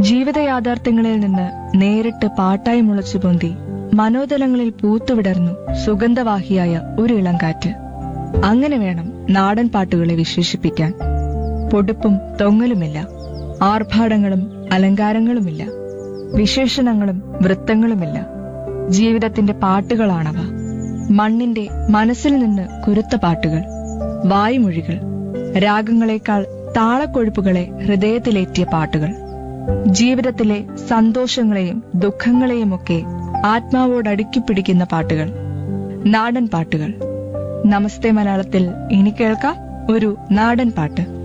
ജീവിത യാഥാർത്ഥ്യങ്ങളിൽ നിന്ന് നേരിട്ട് പാട്ടായി മുളച്ചു പൊന്തി മനോതലങ്ങളിൽ പൂത്തുവിടർന്നു സുഗന്ധവാഹിയായ ഒരു ഇളംകാറ്റ് അങ്ങനെ വേണം നാടൻ പാട്ടുകളെ വിശേഷിപ്പിക്കാൻ പൊടുപ്പും തൊങ്ങലുമില്ല ആർഭാടങ്ങളും അലങ്കാരങ്ങളുമില്ല വിശേഷണങ്ങളും വൃത്തങ്ങളുമില്ല ജീവിതത്തിന്റെ പാട്ടുകളാണവ മണ്ണിന്റെ മനസ്സിൽ നിന്ന് കുരുത്ത പാട്ടുകൾ വായ്മൊഴികൾ രാഗങ്ങളെക്കാൾ താളക്കൊഴുപ്പുകളെ ഹൃദയത്തിലേറ്റിയ പാട്ടുകൾ ജീവിതത്തിലെ സന്തോഷങ്ങളെയും ദുഃഖങ്ങളെയുമൊക്കെ ആത്മാവോടടുക്കി പിടിക്കുന്ന പാട്ടുകൾ നാടൻ പാട്ടുകൾ നമസ്തേ മലയാളത്തിൽ ഇനി കേൾക്കാം ഒരു നാടൻ പാട്ട്